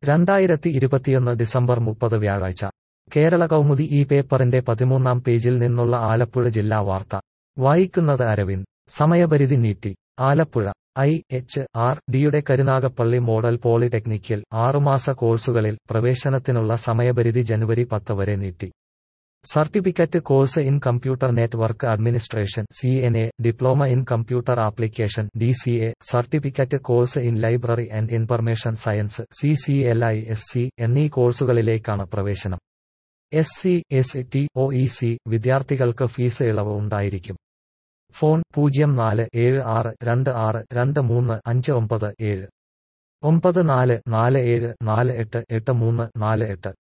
രണ്ടായിരത്തി ഇരുപത്തിയൊന്ന് ഡിസംബർ മുപ്പത് വ്യാഴാഴ്ച കേരള കൗമുദി ഈ പേപ്പറിന്റെ പതിമൂന്നാം പേജിൽ നിന്നുള്ള ആലപ്പുഴ ജില്ലാ വാർത്ത വായിക്കുന്നത് അരവിന്ദ് സമയപരിധി നീട്ടി ആലപ്പുഴ ഐ എച്ച് ആർ ഡിയുടെ കരുനാഗപ്പള്ളി മോഡൽ പോളിടെക്നിക്കിൽ ആറുമാസ കോഴ്സുകളിൽ പ്രവേശനത്തിനുള്ള സമയപരിധി ജനുവരി പത്ത് വരെ നീട്ടി certificate course in computer network administration C N A diploma in computer application D C A certificate course in library and information science C C L I S C എന്നീ കോഴ്സുകളിലേക്കാണ് പ്രവേശനം S C S T O E C വിദ്യാർത്ഥികൾക്ക് fees ഇളവ് ഉണ്ടായിരിക്കും phone പൂജ്യം നാല് ഏഴ് ആറ് രണ്ട് ആറ് രണ്ട് മൂന്ന് അഞ്ച് ഒമ്പത് ഏഴ് ഒമ്പത് നാല് നാല് ഏഴ് നാല് എട്ട് എട്ട് മൂന്ന് നാല് എട്ട്